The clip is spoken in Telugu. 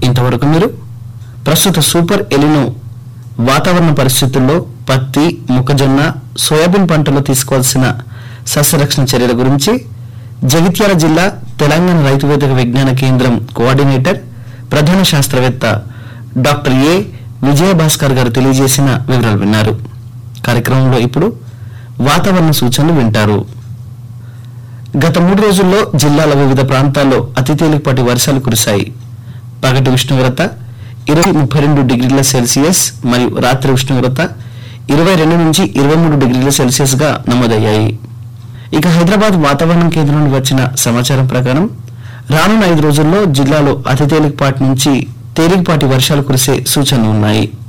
ఇంతవరకు మీరు ప్రస్తుత సూపర్ ఎలినో వాతావరణ పరిస్థితుల్లో పత్తి మొక్కజొన్న సోయాబీన్ పంటలో తీసుకోవాల్సిన సస్యరక్షణ చర్యల గురించి జగిత్యాల జిల్లా తెలంగాణ రైతు వేదిక విజ్ఞాన కేంద్రం కోఆర్డినేటర్ ప్రధాన శాస్త్రవేత్త డాక్టర్ ఏ విజయభాస్కర్ గారు తెలియజేసిన వివరాలు విన్నారు కార్యక్రమంలో ఇప్పుడు వాతావరణ సూచనలు వింటారు గత మూడు రోజుల్లో జిల్లాల వివిధ ప్రాంతాల్లో అతి తేలికపాటి వర్షాలు కురిశాయి పగటి ఉష్ణోగ్రత ఇరవై ముప్పై రెండు డిగ్రీల సెల్సియస్ మరియు రాత్రి ఉష్ణోగ్రత ఇరవై రెండు నుంచి ఇరవై మూడు డిగ్రీల సెల్సియస్ గా నమోదయ్యాయి ఇక హైదరాబాద్ వాతావరణ కేంద్రం నుండి వచ్చిన సమాచారం ప్రకారం రానున్న ఐదు రోజుల్లో జిల్లాలో అతి తేలికపాటి నుంచి తేలికపాటి వర్షాలు కురిసే సూచనలు ఉన్నాయి